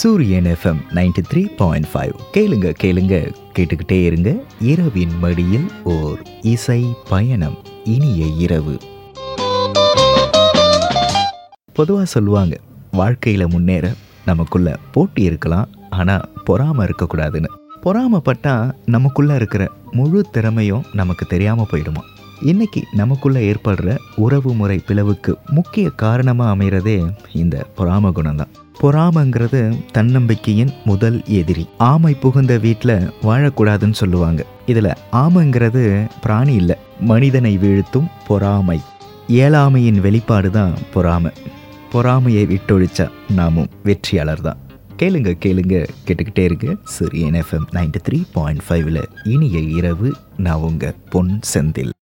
சூரியன் FM ninety three point five கேளுங்க கேளுங்க கேட்டுக்கிட்டே இருங்க இரவின் மடியில் ஓர் இசை பயணம் இனிய இரவு பொதுவாக சொல்லுவாங்க வாழ்க்கையில் முன்னேற நமக்குள்ள போட்டி இருக்கலாம் ஆனால் பொறாமை இருக்கக்கூடாதுன்னு பொறாமைப்பட்டா நமக்குள்ள இருக்கிற முழு திறமையும் நமக்கு தெரியாமல் போயிடுமா இன்னைக்கு நமக்குள்ள ஏற்படுற உறவு முறை பிளவுக்கு முக்கிய காரணமாக அமைகிறதே இந்த பொறாம குணம்தான் பொறாமைங்கிறது தன்னம்பிக்கையின் முதல் எதிரி ஆமை புகுந்த வீட்டில் வாழக்கூடாதுன்னு சொல்லுவாங்க இதில் ஆமைங்கிறது பிராணி இல்லை மனிதனை வீழ்த்தும் பொறாமை இயலாமையின் வெளிப்பாடு தான் பொறாமை பொறாமையை விட்டொழிச்சா நாமும் வெற்றியாளர் தான் கேளுங்க கேளுங்க கேட்டுக்கிட்டே இருக்கு சூரியன் எஃப்எம் நைன்டி த்ரீ பாயிண்ட் ஃபைவ்ல இனிய இரவு நான் உங்க பொன் செந்தில்